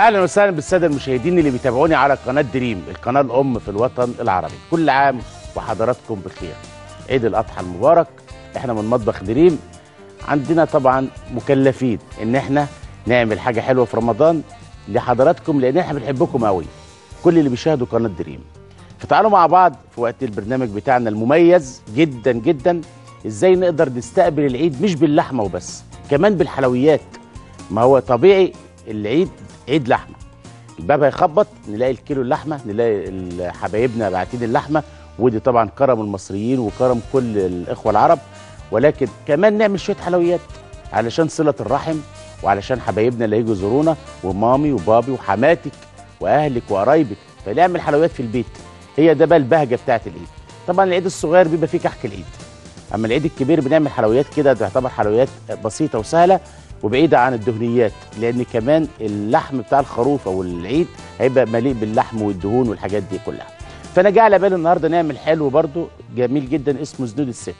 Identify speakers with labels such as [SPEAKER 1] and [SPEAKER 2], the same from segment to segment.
[SPEAKER 1] اهلا وسهلا بالساده المشاهدين اللي بيتابعوني على قناه دريم القناه الام في الوطن العربي كل عام وحضراتكم بخير عيد الاضحى المبارك احنا من مطبخ دريم عندنا طبعا مكلفين ان احنا نعمل حاجه حلوه في رمضان لحضراتكم لان احنا بنحبكم قوي كل اللي بيشاهدوا قناه دريم فتعالوا مع بعض في وقت البرنامج بتاعنا المميز جدا جدا ازاي نقدر نستقبل العيد مش باللحمه وبس كمان بالحلويات ما هو طبيعي العيد عيد لحمه الباب هيخبط نلاقي الكيلو اللحمه نلاقي ال- حبايبنا باعتين اللحمه ودي طبعا كرم المصريين وكرم كل الاخوه العرب ولكن كمان نعمل شويه حلويات علشان صله الرحم وعلشان حبايبنا اللي هيجوا يزورونا ومامي وبابي وحماتك واهلك وقرايبك فنعمل حلويات في البيت هي ده بقى البهجه بتاعت العيد طبعا العيد الصغير بيبقى فيه كحك العيد اما العيد الكبير بنعمل حلويات كده تعتبر حلويات بسيطه وسهله وبعيده عن الدهنيات لان كمان اللحم بتاع الخروف او العيد هيبقى مليء باللحم والدهون والحاجات دي كلها فانا جاي على بالي النهارده نعمل حلو برضو جميل جدا اسمه زنود الست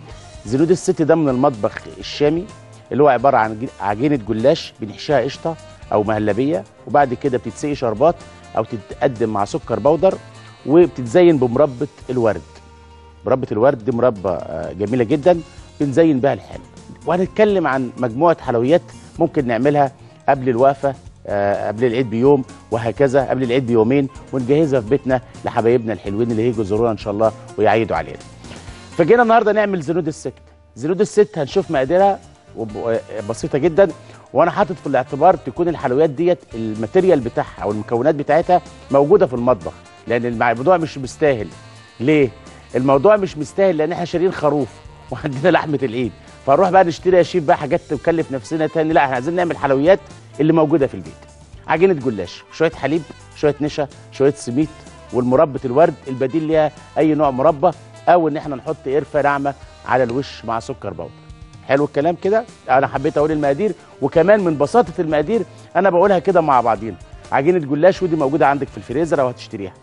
[SPEAKER 1] زنود الست ده من المطبخ الشامي اللي هو عباره عن جي- عجينه جلاش بنحشيها قشطه او مهلبيه وبعد كده بتتسقي شربات او تتقدم مع سكر بودر وبتتزين بمربى الورد مربى الورد دي مربى آه، جميله جدا بنزين بها الحلو وهنتكلم عن مجموعه حلويات ممكن نعملها قبل الوقفه آه، قبل العيد بيوم وهكذا قبل العيد بيومين ونجهزها في بيتنا لحبايبنا الحلوين اللي هيجوا يزورونا ان شاء الله ويعيدوا علينا فجينا النهارده نعمل زنود الست زنود الست هنشوف مقاديرها وب- بسيطه جدا وانا حاطط في الاعتبار تكون الحلويات ديت الماتيريال بتاعها او المكونات بتاعتها موجوده في المطبخ لان الموضوع مش مستاهل ليه الموضوع مش مستاهل لان احنا شاريين خروف وعندنا لحمه العيد فنروح بقى نشتري يا شيف بقى حاجات تكلف نفسنا تاني لا احنا عايزين نعمل حلويات اللي موجوده في البيت عجينه جلاش شويه حليب شويه نشا شويه سميت والمربى الورد البديل ليها اي نوع مربى او ان احنا نحط قرفه ناعمه على الوش مع سكر بودر حلو الكلام كده انا حبيت اقول المقادير وكمان من بساطه المقادير انا بقولها كده مع بعضينا عجينه جلاش ودي موجوده عندك في الفريزر او هتشتريها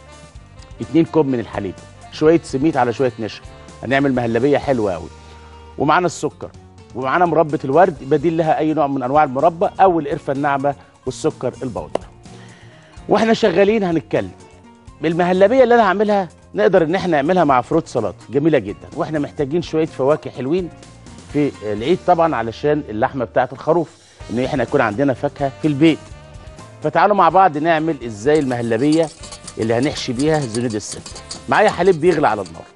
[SPEAKER 1] اتنين كوب من الحليب شويه سميت على شويه نشا هنعمل مهلبيه حلوه قوي ومعانا السكر ومعانا مربى الورد بديل لها اي نوع من انواع المربى او القرفه الناعمه والسكر البودر واحنا شغالين هنتكلم المهلبيه اللي انا هعملها نقدر ان احنا نعملها مع فروت سلطه جميله جدا واحنا محتاجين شويه فواكه حلوين في العيد طبعا علشان اللحمه بتاعه الخروف ان احنا يكون عندنا فاكهه في البيت فتعالوا مع بعض نعمل ازاي المهلبيه اللي هنحشي بيها زنود الست معايا حليب بيغلي على النار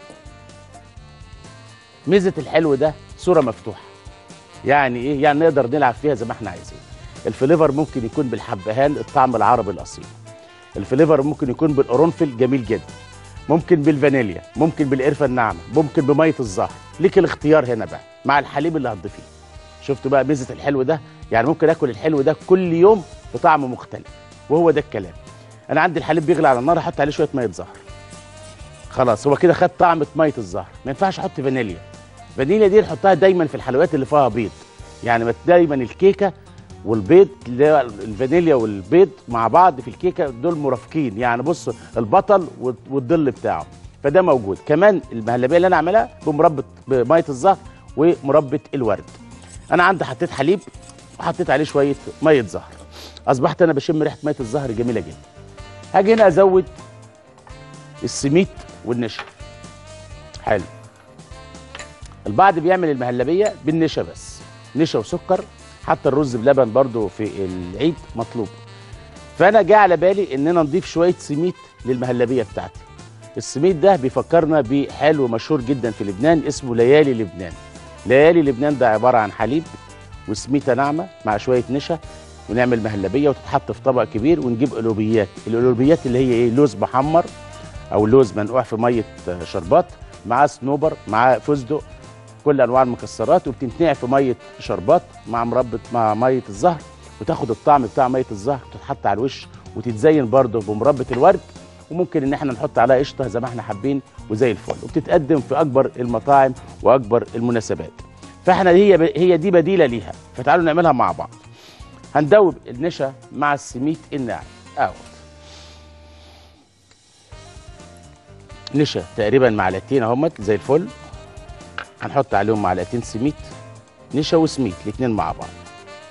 [SPEAKER 1] ميزه الحلو ده صوره مفتوحه يعني ايه يعني نقدر نلعب فيها زي ما احنا عايزين الفليفر ممكن يكون بالحبهان الطعم العربي الاصيل الفليفر ممكن يكون بالقرنفل جميل جدا ممكن بالفانيليا ممكن بالقرفه الناعمه ممكن بميه الزهر ليك الاختيار هنا بقى مع الحليب اللي هتضيفيه شفتوا بقى ميزه الحلو ده يعني ممكن اكل الحلو ده كل يوم بطعم مختلف وهو ده الكلام انا عندي الحليب بيغلي على النار احط عليه شويه ميه زهر خلاص هو كده خد طعمه ميه الزهر ما ينفعش احط فانيليا فانيليا دي نحطها دايما في الحلويات اللي فيها بيض يعني ما دايما الكيكه والبيض اللي هو الفانيليا والبيض مع بعض في الكيكه دول مرافقين يعني بص البطل والظل بتاعه فده موجود كمان المهلبيه اللي انا عاملها بمربى بميه الزهر ومربى الورد انا عندي حطيت حليب وحطيت عليه شويه ميه زهر اصبحت انا بشم ريحه ميه الزهر جميله جدا هاجي هنا ازود السميت والنشا حلو البعض بيعمل المهلبيه بالنشا بس نشا وسكر حتى الرز بلبن برضو في العيد مطلوب فانا جه على بالي اننا نضيف شويه سميت للمهلبيه بتاعتي السميت ده بيفكرنا بحلو مشهور جدا في لبنان اسمه ليالي لبنان ليالي لبنان ده عباره عن حليب وسميته ناعمه مع شويه نشا ونعمل مهلبيه وتتحط في طبق كبير ونجيب قلوبيات القلوبيات اللي هي ايه لوز محمر او لوز منقوع في ميه شربات معاه صنوبر معاه فستق كل انواع المكسرات وبتنتقع في ميه شربات مع مربى مع ميه الزهر وتاخد الطعم بتاع ميه الزهر وتتحط على الوش وتتزين برضه بمربى الورد وممكن ان احنا نحط عليها قشطه زي ما احنا حابين وزي الفل وبتتقدم في اكبر المطاعم واكبر المناسبات فاحنا هي هي دي بديله ليها فتعالوا نعملها مع بعض هندوب النشا مع السميت الناعم اهو نشا تقريبا معلقتين اهمت زي الفل هنحط عليهم معلقتين سميت نشا وسميت الاثنين مع بعض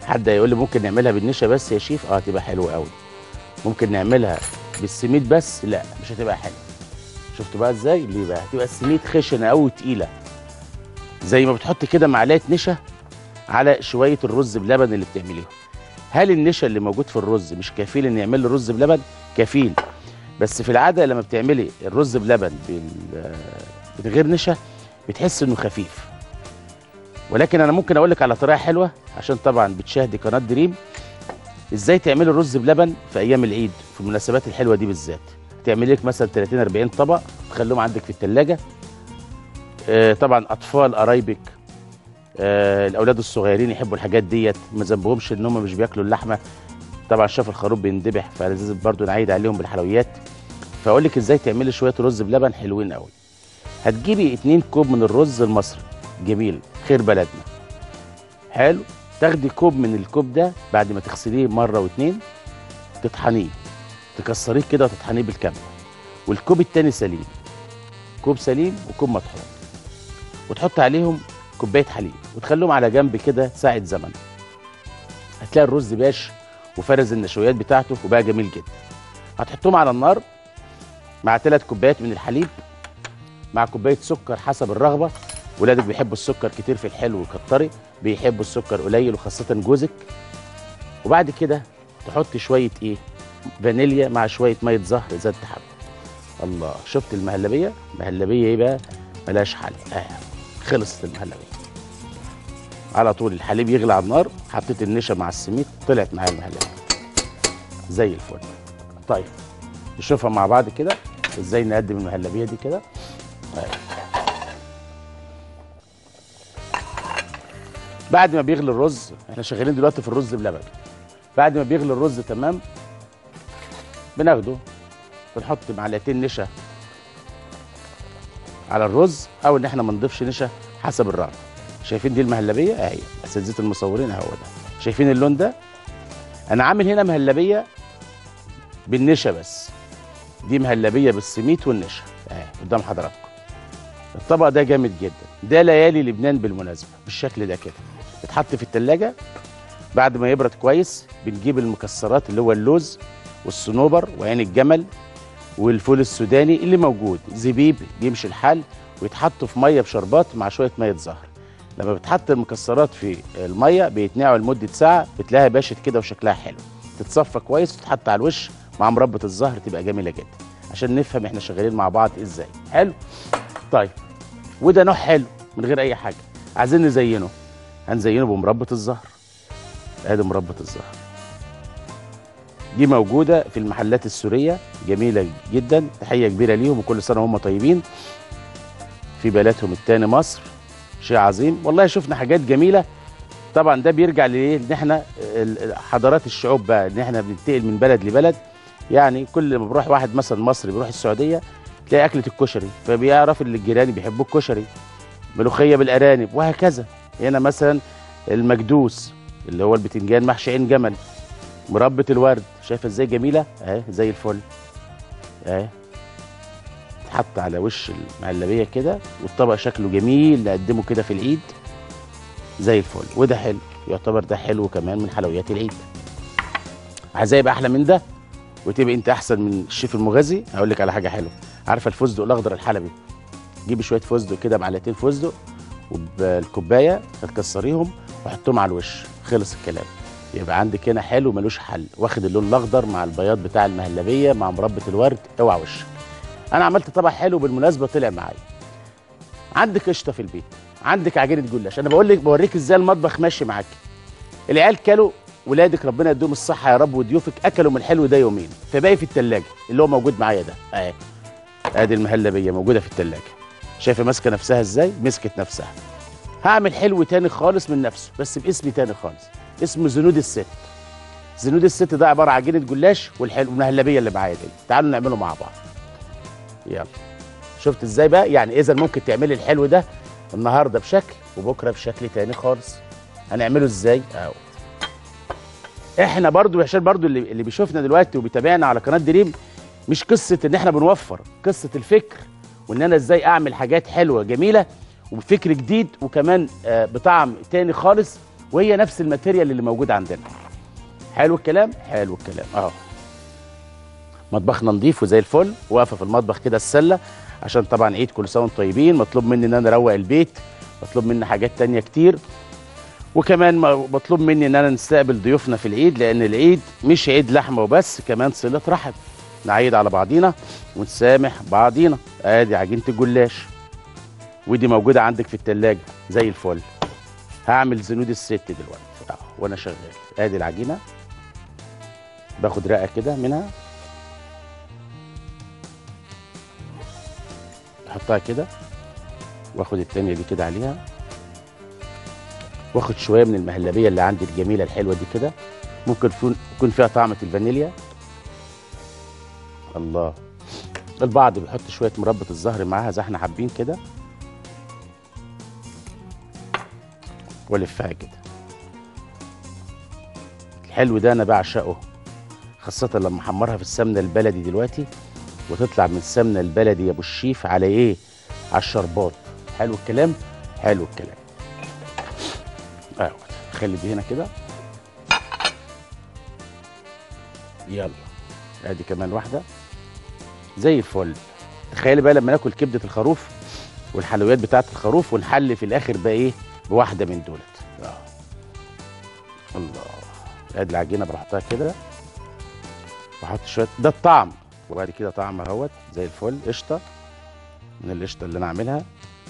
[SPEAKER 1] حد هيقول لي ممكن نعملها بالنشا بس يا شيف اه هتبقى حلوه قوي ممكن نعملها بالسميد بس لا مش هتبقى حلوه شفتوا بقى ازاي ليه بقى هتبقى السميد خشنه قوي تقيله زي ما بتحط كده معلقه نشا على شويه الرز بلبن اللي بتعمليهم هل النشا اللي موجود في الرز مش كفيل ان يعمل لي رز بلبن كفيل بس في العاده لما بتعملي الرز بلبن بال- من غير نشا بتحس انه خفيف ولكن انا ممكن اقول لك على طريقه حلوه عشان طبعا بتشاهدي قناه دريم ازاي تعملي الرز بلبن في ايام العيد في المناسبات الحلوه دي بالذات تعملي لك مثلا 30 40 طبق تخليهم عندك في الثلاجه آه طبعا اطفال قرايبك آه الاولاد الصغيرين يحبوا الحاجات ديت ما ذنبهمش ان هم مش بياكلوا اللحمه طبعا شاف الخروف بيندبح فلازم برضو نعيد عليهم بالحلويات فاقول لك ازاي تعملي شويه رز بلبن حلوين قوي هتجيبي 2 كوب من الرز المصري جميل خير بلدنا حلو تاخدي كوب من الكوب ده بعد ما تغسليه مره واتنين تطحنيه تكسريه كده وتطحنيه بالكامل والكوب التاني سليم كوب سليم وكوب مطحون وتحط عليهم كوبايه حليب وتخليهم على جنب كده ساعه زمن هتلاقي الرز باش وفرز النشويات بتاعته وبقى جميل جدا هتحطهم على النار مع ثلاث كوبايات من الحليب مع كوبايه سكر حسب الرغبه ولادك بيحبوا السكر كتير في الحلو وكتري بيحبوا السكر قليل وخاصه جوزك وبعد كده تحط شويه ايه فانيليا مع شويه ميه زهر زي انت حابب الله شفت المهلبيه مهلبيه ايه بقى ملهاش حل آه. خلصت المهلبيه على طول الحليب يغلي على النار حطيت النشا مع السميد طلعت معايا المهلبيه زي الفل طيب نشوفها مع بعض كده ازاي نقدم المهلبيه دي كده طيب. بعد ما بيغلي الرز احنا شغالين دلوقتي في الرز بلبن بعد ما بيغلي الرز تمام بناخده بنحط معلقتين نشا على الرز او ان احنا ما نضيفش نشا حسب الرغبه شايفين دي المهلبيه اهي اساتذه المصورين اهو ده شايفين اللون ده انا عامل هنا مهلبيه بالنشا بس دي مهلبيه بالسميت والنشا اهي قدام حضراتكم الطبق ده جامد جدا ده ليالي لبنان بالمناسبه بالشكل ده كده يتحط في التلاجة بعد ما يبرد كويس بنجيب المكسرات اللي هو اللوز والصنوبر وعين الجمل والفول السوداني اللي موجود زبيب بيمشي الحال ويتحطوا في ميه بشربات مع شويه ميه زهر لما بتحط المكسرات في الميه بيتنقعوا لمده ساعه بتلاقيها باشت كده وشكلها حلو تتصفى كويس وتتحط على الوش مع مربى الزهر تبقى جميله جدا عشان نفهم احنا شغالين مع بعض ازاي حلو طيب وده نوع حلو من غير اي حاجه عايزين نزينه هنزينه بمربى الزهر ادي مربى الزهر دي موجوده في المحلات السوريه جميله جدا تحيه كبيره ليهم وكل سنه وهم طيبين في بلدهم التاني مصر شيء عظيم والله شفنا حاجات جميله طبعا ده بيرجع لايه ان احنا ال- حضارات الشعوب بقى ان احنا بننتقل من بلد لبلد يعني كل ما بروح واحد مثلا مصري بيروح السعوديه تلاقي اكله الكشري فبيعرف ان الجيران بيحبوا الكشري ملوخيه بالارانب وهكذا هنا مثلا المكدوس اللي هو البتنجان محشي عين جمل مربى الورد شايفه ازاي جميله اهي زي الفل اهي تحط على وش المهلبيه كده والطبق شكله جميل نقدمه كده في العيد زي الفل وده حلو يعتبر ده حلو كمان من حلويات العيد عايزاه يبقى احلى من ده وتبقى انت احسن من الشيف المغازي هقول لك على حاجه حلوه عارفه الفستق الاخضر الحلبي جيبي شويه فستق كده معلقتين فستق وبالكوبايه هتكسريهم وحطهم على الوش خلص الكلام يبقى عندك هنا حلو ملوش حل واخد اللون الاخضر مع البياض بتاع المهلبيه مع مربى الورد اوعى وشك انا عملت طبق حلو بالمناسبه طلع معايا عندك قشطه في البيت عندك عجينه جلاش انا بقول لك بوريك ازاي المطبخ ماشي معاك العيال كلوا ولادك ربنا يديهم الصحه يا رب وضيوفك اكلوا من الحلو ده يومين فباقي في التلاجة اللي هو موجود معايا ده اهي ادي المهلبيه موجوده في التلاجة شايفه ماسكه نفسها ازاي مسكت نفسها هعمل حلو تاني خالص من نفسه بس باسم تاني خالص اسمه زنود الست زنود الست ده عباره عن عجينه جلاش والحلو المهلبيه اللي معايا دي تعالوا نعمله مع بعض يلا شفت ازاي بقى يعني اذا ممكن تعملي الحلو ده النهارده بشكل وبكره بشكل تاني خالص هنعمله ازاي اهو احنا برضو عشان برضو اللي, اللي بيشوفنا دلوقتي وبيتابعنا على قناه دريم مش قصه ان احنا بنوفر قصه الفكر وان انا ازاي اعمل حاجات حلوه جميله وبفكر جديد وكمان آه بطعم تاني خالص وهي نفس الماتيريال اللي موجود عندنا حلو الكلام حلو الكلام اهو مطبخنا نضيف وزي الفل واقفه في المطبخ كده السله عشان طبعا عيد كل سنه وانتم طيبين مطلوب مني ان انا اروق البيت مطلوب مني حاجات تانية كتير وكمان م- مطلوب مني ان انا نستقبل ضيوفنا في العيد لان العيد مش عيد لحمه وبس كمان صله رحم نعيد على بعضينا ونسامح بعضينا ادي عجينه الجلاش ودي موجوده عندك في التلاجة زي الفل هعمل زنود الست دلوقتي اهو وانا شغال ادي العجينه باخد رقه كده منها احطها كده واخد التانية دي كده عليها واخد شويه من المهلبيه اللي عندي الجميله الحلوه دي كده ممكن يكون يكون فيها طعمه الفانيليا الله البعض بيحط شويه مربى الزهر معاها زي احنا حابين كده والفها كده الحلو ده انا بعشقه خاصة لما احمرها في السمنة البلدي دلوقتي وتطلع من السمنة البلدي يا ابو الشيف على ايه؟ على الشربات حلو الكلام؟ حلو الكلام اهو خلي دي هنا كده يلا ادي كمان واحدة زي الفل تخيلي بقى لما ناكل كبدة الخروف والحلويات بتاعت الخروف ونحل في الاخر بقى ايه بواحدة من دولت اه الله ادي العجينة بحطها كده واحط شويه ده الطعم وبعد كده طعم اهوت زي الفل قشطه من القشطه اللي انا عاملها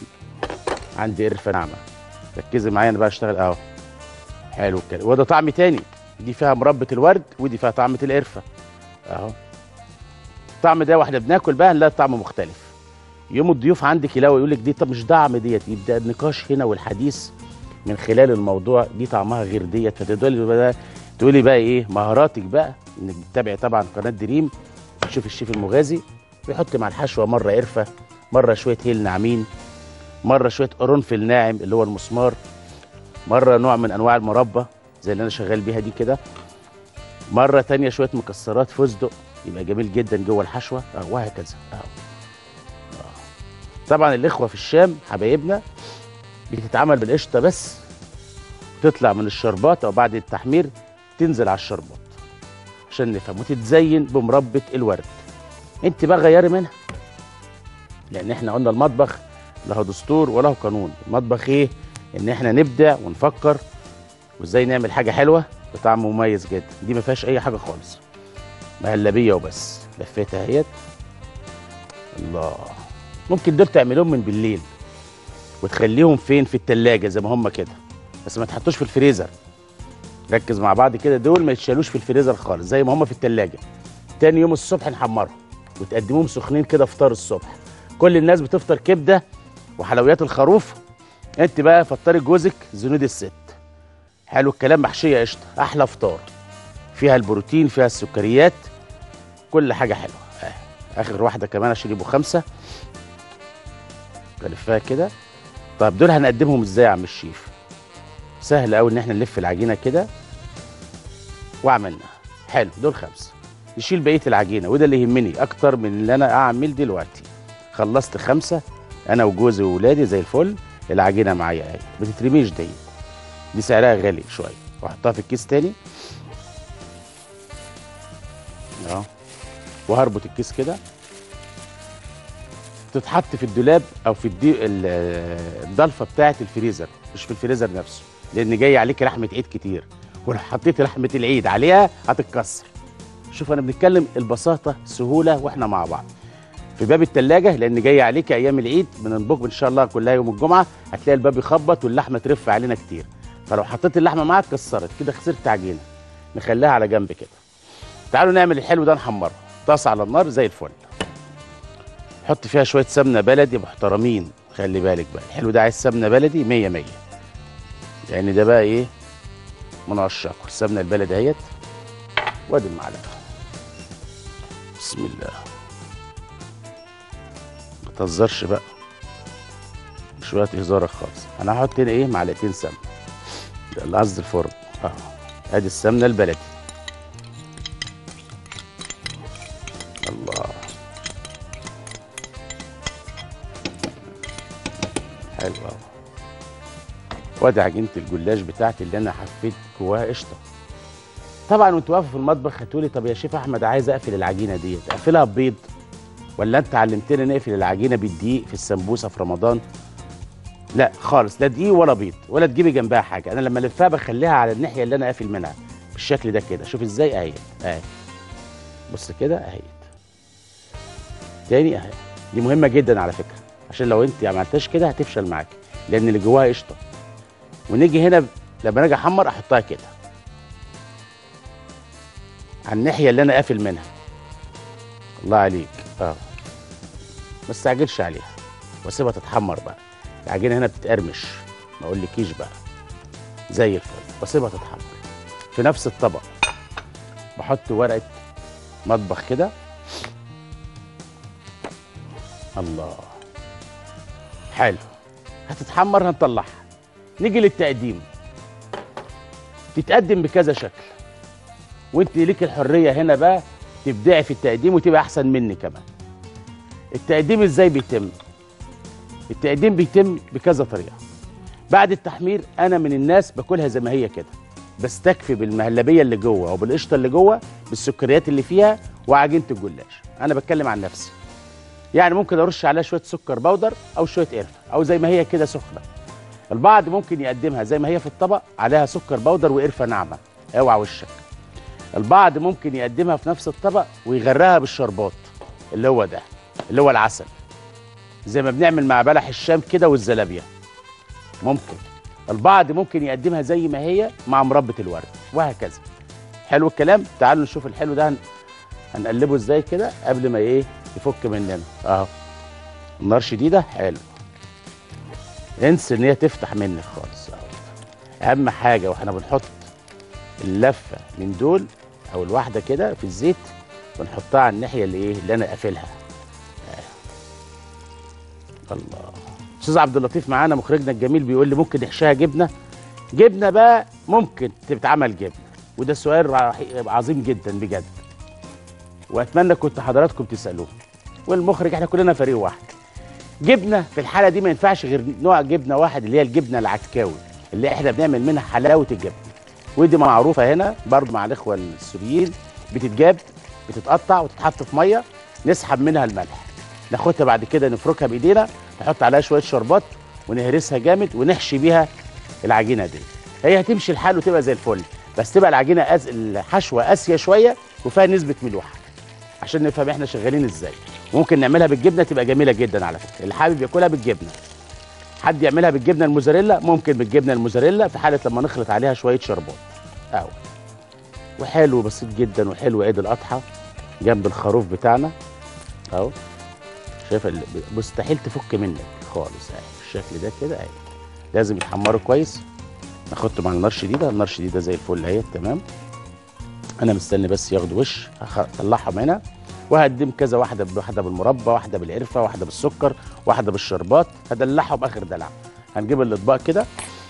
[SPEAKER 1] عندي قرفه ناعمه ركزي معايا انا بقى اشتغل اهو حلو الكلام وده طعم تاني دي فيها مربى الورد ودي فيها طعمه القرفه اهو الطعم ده واحنا بناكل بقى نلاقي طعم مختلف يوم الضيوف عندك يلاقوا يقول لك دي طب مش طعم ديت يبدا النقاش هنا والحديث من خلال الموضوع دي طعمها غير ديت فتقولي بقى تقولي بقى ايه مهاراتك بقى انك بتتابعي طبعا قناه دريم تشوف الشيف المغازي بيحط مع الحشوه مره قرفه مره شويه هيل ناعمين مره شويه قرنفل ناعم اللي هو المسمار مره نوع من انواع المربى زي اللي انا شغال بيها دي كده مره تانية شويه مكسرات فستق يبقى جميل جدا جوه الحشوه اه وهكذا اه آه. طبعا الاخوه في الشام حبايبنا بتتعمل بالقشطه بس تطلع من الشربات او بعد التحمير تنزل على الشربات عشان نفهم وتتزين بمربى الورد انت بقى غيري منها لان احنا قلنا المطبخ له دستور وله قانون المطبخ ايه ان احنا نبدع ونفكر وازاي نعمل حاجه حلوه بطعم مميز جدا دي ما فيهاش اي حاجه خالص مهلبيه وبس لفيتها اهيت الله ممكن دول تعملوهم من بالليل وتخليهم فين في التلاجة زي ما هم كده بس ما تحطوش في الفريزر ركز مع بعض كده دول ما يتشالوش في الفريزر خالص زي ما هم في التلاجة تاني يوم الصبح نحمرهم وتقدموهم سخنين كده فطار الصبح كل الناس بتفطر كبده وحلويات الخروف انت بقى فطري جوزك زنود الست حلو الكلام محشيه قشطه احلى فطار فيها البروتين فيها السكريات كل حاجه حلوه آه. اخر واحده كمان عشان يبقوا خمسه الفها كده طب دول هنقدمهم ازاي يا عم الشيف سهل قوي ان احنا نلف العجينه كده وعملنا حلو دول خمسه نشيل بقيه العجينه وده اللي يهمني اكتر من اللي انا اعمل دلوقتي خلصت خمسه انا وجوزي واولادي زي الفل العجينه معايا اهي ما تترميش دي دي سعرها غالي شويه واحطها في الكيس تاني اه وهربط الكيس كده تتحط في الدولاب او في الدي... ال- الضلفه بتاعه الفريزر مش في الفريزر نفسه لان جاي عليك لحمه عيد كتير ولو حطيت لحمه العيد عليها هتتكسر شوف انا بنتكلم البساطه سهوله واحنا مع بعض في باب التلاجة لان جاي عليك ايام العيد بنطبخ ان شاء الله كلها يوم الجمعه هتلاقي الباب يخبط واللحمه ترف علينا كتير فلو حطيت اللحمه معاك كسرت كده خسرت عجينه نخليها على جنب كده تعالوا نعمل الحلو ده نحمره طاسه على النار زي الفل حط فيها شويه سمنه بلدي محترمين خلي بالك بقى الحلو ده عايز سمنه بلدي 100 100 لان ده بقى ايه من عشاق السمنه البلدي اهيت وادي المعلقه بسم الله ما تهزرش بقى شويه هزارك خالص انا هحط هنا ايه معلقتين سمنه ده اللي قصد الفرن اه ادي السمنه البلدي الله حلو أوي. وادي عجينه الجلاش بتاعتي اللي انا حطيت جواها قشطه طبعا وانت واقفه في المطبخ هتقولي طب يا شيف احمد عايز اقفل العجينه ديت اقفلها ببيض ولا انت علمتنا نقفل العجينه بالدقيق في السمبوسه في رمضان لا خالص لا دقيق ولا بيض ولا تجيبي جنبها حاجه انا لما الفها بخليها على الناحيه اللي انا قافل منها بالشكل ده كده شوف ازاي اهي اهي بص كده اهي تاني اهي دي مهمه جدا على فكره عشان لو انت ما عملتهاش كده هتفشل معاكي لان اللي جواها قشطه ونيجي هنا لما اجي احمر احطها كده على الناحيه اللي انا قافل منها الله عليك اه ما تستعجلش عليها واسيبها تتحمر بقى العجينه هنا بتتقرمش ما اقولكيش بقى زي الفل واسيبها تتحمر في نفس الطبق بحط ورقه مطبخ كده الله حلو هتتحمر هنطلعها نيجي للتقديم تتقدم بكذا شكل وانت ليك الحريه هنا بقى تبدعي في التقديم وتبقى احسن مني كمان التقديم ازاي بيتم التقديم بيتم بكذا طريقه بعد التحمير انا من الناس باكلها زي ما هي كده بستكفي بالمهلبيه اللي جوه وبالقشطه اللي جوه بالسكريات اللي فيها وعجينه الجلاش انا بتكلم عن نفسي يعني ممكن ارش عليها شويه سكر بودر او شويه قرفه او زي ما هي كده سخنه البعض ممكن يقدمها زي ما هي في الطبق عليها سكر بودر وقرفه ناعمه اوعى وشك البعض ممكن يقدمها في نفس الطبق ويغرقها بالشربات اللي هو ده اللي هو العسل زي ما بنعمل مع بلح الشام كده والزلابيه ممكن البعض ممكن يقدمها زي ما هي مع مربى الورد وهكذا حلو الكلام تعالوا نشوف الحلو ده هن... هنقلبه ازاي كده قبل ما ايه يفك مننا اهو النار شديده حلو انسى ان هي تفتح منك خالص اهو اهم حاجه واحنا بنحط اللفه من دول او الواحده كده في الزيت بنحطها على الناحيه اللي ايه اللي انا قافلها آه. الله استاذ عبد اللطيف معانا مخرجنا الجميل بيقول لي ممكن نحشيها جبنه جبنه بقى ممكن تتعمل جبنه وده سؤال رح- عظيم جدا بجد واتمنى كنت حضراتكم تسالوه والمخرج احنا كلنا فريق واحد جبنه في الحاله دي ما ينفعش غير نوع جبنه واحد اللي هي الجبنه العكاوي اللي احنا بنعمل منها حلاوه الجبنه ودي معروفه هنا برضو مع الاخوه السوريين بتتجاب بتتقطع وتتحط في ميه نسحب منها الملح ناخدها بعد كده نفركها بايدينا نحط عليها شويه شربات ونهرسها جامد ونحشي بيها العجينه دي هي هتمشي الحال وتبقى زي الفل بس تبقى العجينه أز... الحشوه قاسيه شويه وفيها نسبه ملوحه عشان نفهم احنا شغالين ازاي ممكن نعملها بالجبنه تبقى جميله جدا على فكره اللي حابب ياكلها بالجبنه حد يعملها بالجبنه الموزاريلا ممكن بالجبنه الموزاريلا في حاله لما نخلط عليها شويه شربات اهو وحلو بسيط جدا وحلو عيد الاضحى جنب الخروف بتاعنا اهو شايف ال- مستحيل تفك منك خالص اهي بالشكل ده كده اهي لازم يتحمروا كويس ناخدهم على نار شديده النار شديده زي الفل اهي تمام انا مستني بس ياخدوا وش هخ- اطلعهم هنا وهقدم كذا واحده واحده بالمربى واحده بالقرفه واحده بالسكر واحده بالشربات هدلعهم اخر دلع هنجيب الاطباق كده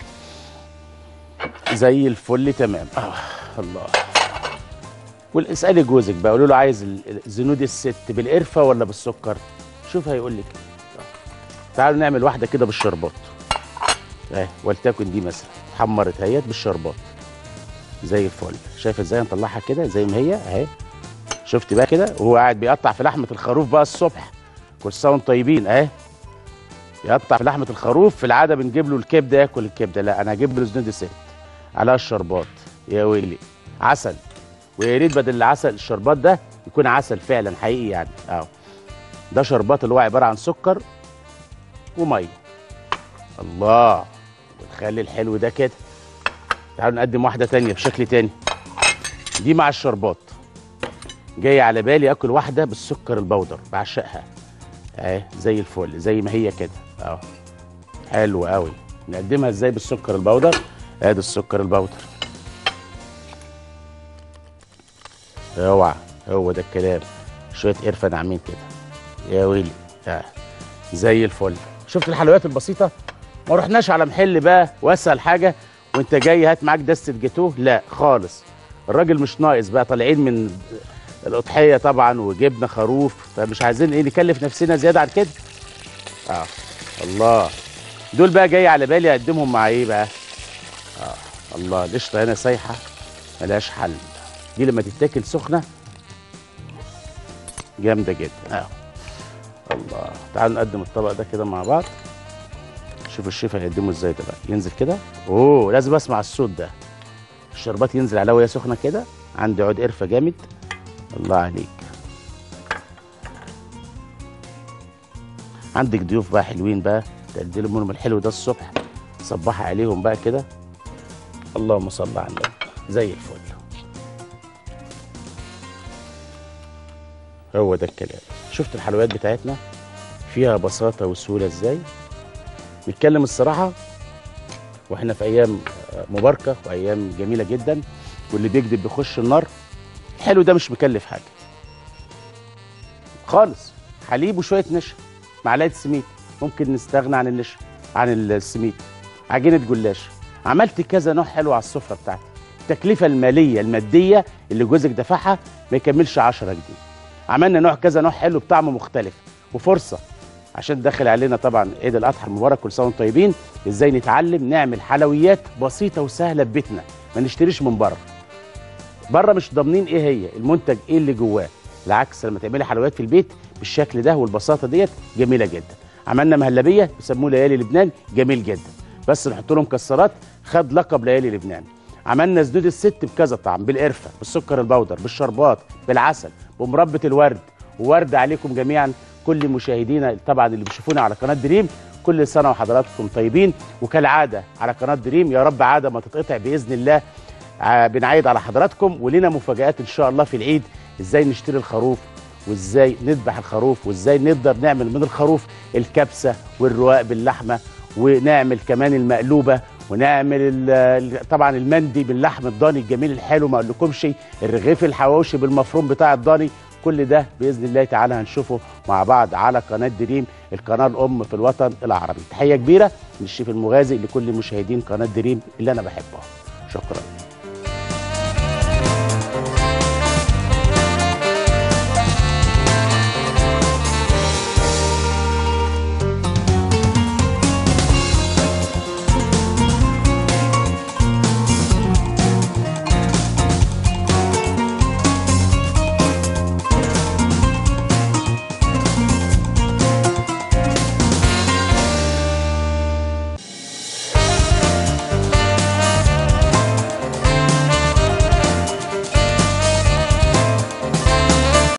[SPEAKER 1] زي الفل تمام اه الله واسالي جوزك بقى قولوا له عايز ال- ال- زنود الست بالقرفه ولا بالسكر شوف هيقول لك إيه. تعالوا نعمل واحده كده بالشربات اهي ولتكن دي مثلا حمرت اهيت بالشربات زي الفل شايف ازاي نطلعها كده زي ما هي اهي شفت بقى كده وهو قاعد بيقطع في لحمه الخروف بقى الصبح كل سنه وانتم طيبين اهي يقطع في لحمه الخروف في العاده بنجيب له الكبده ياكل الكبده لا انا هجيب له زنود ست عليها الشربات يا ويلي عسل ويا ريت بدل العسل الشربات ده يكون عسل فعلا حقيقي يعني اهو ده شربات اللي هو عباره عن سكر وميه الله ونخلي الحلو ده كده تعالوا نقدم واحده تانية بشكل تاني دي مع الشربات جاي على بالي اكل واحده بالسكر البودر بعشقها اهي زي الفل زي ما هي كده اهو حلو قوي نقدمها ازاي بالسكر البودر ادي السكر البودر اوعى هو ده الكلام شويه قرفه ناعمين كده يا ويلي آه. زي الفل شفت الحلويات البسيطه ما رحناش على محل بقى واسهل حاجه وانت جاي هات معاك دستة جاتوه لا خالص الراجل مش ناقص بقى طالعين من الاضحيه طبعا وجبنا خروف فمش عايزين ايه نكلف نفسنا زياده عن كده اه الله دول بقى جاي على بالي اقدمهم مع ايه بقى اه الله القشطه هنا سايحه ملهاش حل دي لما تتاكل سخنه جامده جدا اه الله تعالوا نقدم الطبق ده كده مع بعض شوف الشيف هيقدمه ازاي ده بقى ينزل كده اوه لازم اسمع الصوت ده الشربات ينزل عليها وهي سخنه كده عندي عود قرفه جامد الله عليك عندك ضيوف بقى حلوين بقى تقدم لهم الحلو ده الصبح صبحي عليهم بقى كده اللهم صل على النبي زي الفل هو ده الكلام شفت الحلويات بتاعتنا فيها بساطة وسهولة ازاي نتكلم الصراحة واحنا في ايام مباركة وايام جميلة جدا واللي بيكذب بيخش النار الحلو ده مش مكلف حاجة خالص حليب وشوية نشا معلقة سميد ممكن نستغنى عن النشا عن السميد عجينة جلاش عملت كذا نوع حلو على السفرة بتاعتي التكلفة المالية المادية اللي جوزك دفعها ما يكملش 10 جنيه عملنا نوع كذا نوع حلو بطعم مختلف وفرصة عشان داخل علينا طبعا عيد الاضحى المبارك كل سنه وانتم طيبين ازاي نتعلم نعمل حلويات بسيطه وسهله في بيتنا ما نشتريش من بره بره مش ضامنين ايه هي المنتج ايه اللي جواه بالعكس لما تعملي حلويات في البيت بالشكل ده والبساطه ديت جميله جدا عملنا مهلبيه بيسموه ليالي لبنان جميل جدا بس نحط له مكسرات خد لقب ليالي لبنان عملنا زدود الست بكذا طعم بالقرفه بالسكر البودر بالشربات بالعسل بمربى الورد وورد عليكم جميعا كل مشاهدينا طبعا اللي بيشوفونا على قناه دريم كل سنه وحضراتكم طيبين وكالعاده على قناه دريم يا رب عاده ما تتقطع باذن الله ع- بنعيد على حضراتكم ولنا مفاجآت ان شاء الله في العيد ازاي نشتري الخروف وازاي نذبح الخروف وازاي نقدر نعمل من الخروف الكبسه والرواق باللحمه ونعمل كمان المقلوبه ونعمل ال- ال- طبعا المندي باللحم الضاني الجميل الحلو ما اقولكمش الرغيف الحواوشي بالمفروم بتاع الضاني كل ده باذن الله تعالى هنشوفه مع بعض على قناه دريم القناه الام في الوطن العربي تحيه كبيره للشيف المغازي لكل مشاهدين قناه دريم اللي انا بحبهم شكرا